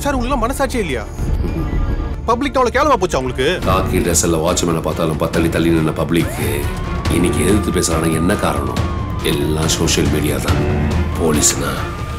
sir உங்களுக்கு மனசாட்சியே இல்லையா பப்ளிக் அவ்வளோ கேவலமா போச்சா உங்களுக்கு காக்கி ட்ரெஸ்ஸில் வாட்ச்மேனை பார்த்தாலும் பத்தள்ளி தள்ளி நின்ன பப்ளிக்கு இன்னைக்கு எதிர்த்து பேசுறான என்ன காரணம் எல்லாம் சோஷியல் மீடியா தான் போலீஸ்னா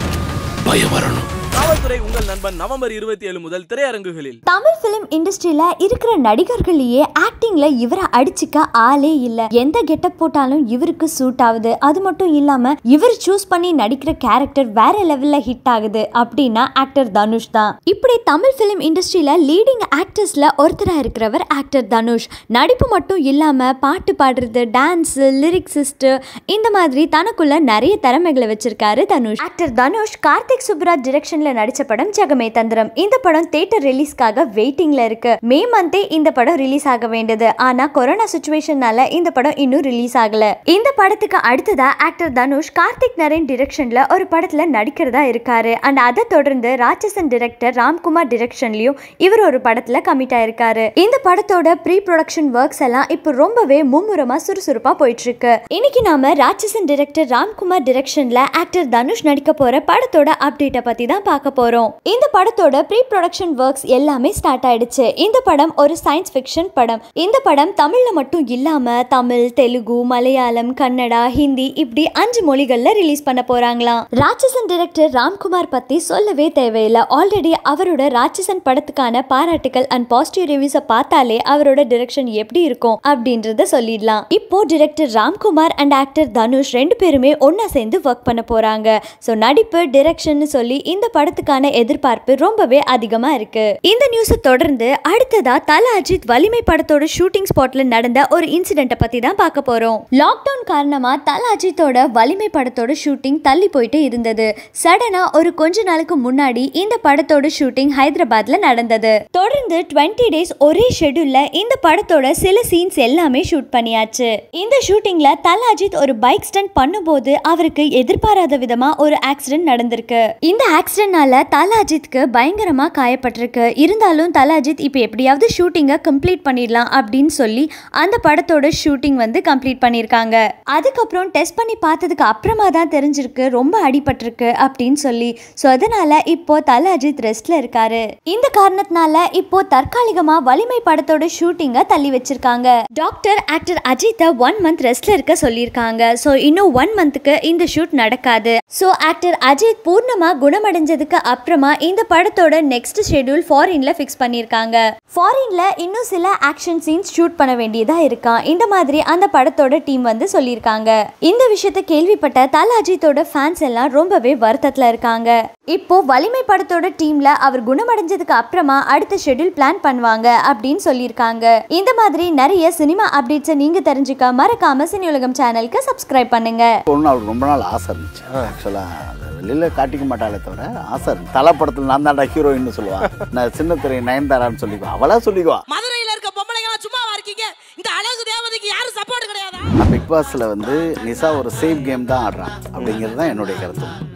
பயம் வரணும் காவல்துறை உங்கள் நண்பன் நவம்பர் இருபத்தி ஏழு முதல் திரையரங்குகளில் தமிழ் பிலிம் இண்டஸ்ட்ரியில இருக்கிற நடிகர்களையே ஆக்டிங்ல இவரை அடிச்சுக்க ஆளே இல்ல எந்த கெட்டப் போட்டாலும் இவருக்கு சூட் ஆகுது அது மட்டும் இல்லாம இவர் சூஸ் பண்ணி நடிக்கிற கேரக்டர் வேற லெவல்ல ஹிட் ஆகுது அப்படின்னா ஆக்டர் தனுஷ் தான் இப்படி தமிழ் பிலிம் இண்டஸ்ட்ரியில லீடிங் ஆக்டர்ஸ்ல ஒருத்தரா இருக்கிறவர் ஆக்டர் தனுஷ் நடிப்பு மட்டும் இல்லாம பாட்டு பாடுறது டான்ஸ் லிரிக்ஸிஸ்ட் இந்த மாதிரி தனக்குள்ள நிறைய திறமைகளை வச்சிருக்காரு தனுஷ் ஆக்டர் தனுஷ் கார்த்திக் சுப்ராஜ் டிரெக்ஷன்ல நடிச்ச படம் ஜெகமே தந்திரம் இந்த படம் தியேட்டர் ரிலீஸ்க்காக வெயிட்டிங்ல இருக்கு மே மந்தே இந்த படம் ரிலீஸ் ஆக வேண்டியது ஆனா கொரோனா சுச்சுவேஷனால இந்த படம் இன்னும் ரிலீஸ் ஆகல இந்த படத்துக்கு அடுத்ததா ஆக்டர் தனுஷ் கார்த்திக் நரேன் டிரெக்ஷன்ல ஒரு படத்துல நடிக்கிறதா இருக்காரு அண்ட் அதை தொடர்ந்து ராட்சசன் டிரெக்டர் ராம்குமார் டிரெக்ஷன்லயும் இவர் ஒரு படத்துல கமிட் ஆயிருக்காரு இந்த படத்தோட ப்ரீ ப்ரொடக்ஷன் ஒர்க்ஸ் எல்லாம் இப்போ ரொம்பவே மும்முரமா சுறுசுறுப்பா போயிட்டு இருக்கு இன்னைக்கு நாம ராட்சசன் டிரெக்டர் ராம்குமார் டிரெக்ஷன்ல ஆக்டர் தனுஷ் நடிக்க போற படத்தோட அப்டேட்டை பத்தி தான் பார்க்க போறோம் இந்த படத்தோட ப்ரீ ப்ரொடக்ஷன் ஒர்க்ஸ் எல்லாமே ஸ்டார்ட் ஆயிடுச்சு இந்த படம் ஒரு சயின்ஸ் ஃபிக்ஷன் படம் இந்த படம் தமிழ்ல மட்டும் இல்லாம தமிழ் தெலுங்கு மலையாளம் கன்னடா ஹிந்தி இப்படி அஞ்சு மொழிகள்ல ரிலீஸ் பண்ண போறாங்களாம் ராட்சசன் டிரெக்டர் ராம்குமார் பத்தி சொல்லவே தேவையில்லை ஆல்ரெடி அவரோட ராட்சசன் படத்துக்கான பாராட்டுகள் அண்ட் பாசிட்டிவ் ரிவ்யூஸை பார்த்தாலே அவரோட டிரெக்ஷன் எப்படி இருக்கும் அப்படின்றத சொல்லிடலாம் இப்போ director Ramkumar and actor Dhanush ரெண்டு பேருமே ஒண்ணா சேர்ந்து ஒர்க் பண்ண போறாங்க ஸோ நடிப்பு டிரெக்ஷன் சொல்லி இந்த படத்துக்கான எதிர்பார்ப்பு ரொம்பவே அதிகமா இருக்கு இந்த நியூஸை தொடர்ந்து அடுத்ததா தல அஜித் வலிமை படத்தோட ஷூட்டிங் ஸ்பாட்ல நடந்த ஒரு இன்சிடென்ட்டை பத்தி தான் பார்க்க போறோம் லாக்டவுன் காரணமா தல அஜித்தோட வலிமை படத்தோட ஷூட்டிங் தள்ளி போயிட்டு இருந்தது சடனா ஒரு கொஞ்ச நாளுக்கு முன்னாடி இந்த படத்தோட ஷூட்டிங் ஹைதராபாத்ல நடந்தது தொடர்ந்து டுவெண்ட்டி டேஸ் ஒரே ஷெட்யூல்ல இந்த படத்தோட சில சீன்ஸ் எல்லாமே ஷூட் பண்ணியாச்சு இந்த ஷூட்டிங்ல தல அஜித் ஒரு பைக் ஸ்டண்ட் பண்ணும்போது அவருக்கு எதிர்பாராத விதமா ஒரு ஆக்சிடென்ட் நடந்திருக்கு இந்த ஆக்சிடென்ட்னால தல அஜித்க்கு பயங்கரமா காயப்பட்டிருக்கு இருந்தாலும் தல அஜித் இப்போ எப்படியாவது ஷூட்டிங்கை கம்ப்ளீட் பண்ணிடலாம் அப்படின்னு சொல்லி அந்த படத்தோட ஷூட்டிங் வந்து கம்ப்ளீட் பண்ணியிருக்காங்க அதுக்கப்புறம் டெஸ்ட் பண்ணி பார்த்ததுக்கு அப்புறமா தான் தெரிஞ்சிருக்கு ரொம்ப அடிபட்டிருக்கு அப்படின்னு சொல்லி ஸோ அதனால இப்போ தல அஜித் ரெஸ்ட்ல இருக்காரு இந்த காரணத்தினால இப்போ தற்காலிகமா வலிமை படத்தோட ஷூட்டிங்கை தள்ளி வச்சிருக்காங்க டாக்டர் ஆக்டர் அஜித்தை ஒன் மந்த் ரெஸ்ட்ல இருக்க சொல்லியிருக்காங்க ஸோ இன்னும் ஒன் மந்த்துக்கு இந்த ஷூட் நடக்காது ஸோ ஆக்டர் அஜித் பூர்ணமா குணமடைஞ்சதுக்கு அப்புறமா இந்த படத்தோட நெக்ஸ்ட் ஷெட்யூல் ஃபாரின்ல ஃபிக்ஸ் பண்ணியிருக்காங்க ஃபாரின்ல இன்னும் சில ஆக்ஷன் சீன்ஸ் ஷூட் பண்ண வேண்டியதா இருக்கா இந்த மாதிரி அந்த படத்தோட டீம் வந்து சொல்லியிருக்காங்க இந்த விஷயத்தை கேள்விப்பட்ட தல அஜித்தோட ஃபேன்ஸ் எல்லாம் ரொம்பவே வருத்தத்துல இருக்காங்க இப்போ வலிமை படத்தோட டீம்ல அவர் குணமடைஞ்சதுக்கு அப்புறமா அடுத்த ஷெட்யூல் பிளான் பண்ணுவாங்க அப்படின்னு சொல்லியிருக்காங்க இந்த மாதிரி நிறைய சினிமா அப்டேட்ஸை நீங்க தெரிஞ்சுக்க மறக்காம சினி உலகம் சேனலுக்கு சப்ஸ்கிரைப் பண்ணுங்க ஒன்று அவளுக்கு ரொம்ப நாள் ஆசை இருந்துச்சு ஆக்சுவலாக அதை வெளியில் காட்டிக்க மாட்டாளே தவிர ஆசை இருந்துச்சு தலை படத்தில் நான் தாண்டா ஹீரோயின்னு சொல்லுவாள் நான் சின்ன திரை நயன்தாரான்னு சொல்லிக்குவா அவளா சொல்லிக்குவா மதுரையில இருக்க பொம்பளைங்க சும்மாவா இருக்கீங்க இந்த அழகு தேவதைக்கு யாரும் சப்போர்ட் கிடையாதா நான் பிக் பாஸில் வந்து நிசா ஒரு சேஃப் கேம் தான் ஆடுறான் அப்படிங்கிறது தான் என்னுடைய கருத்து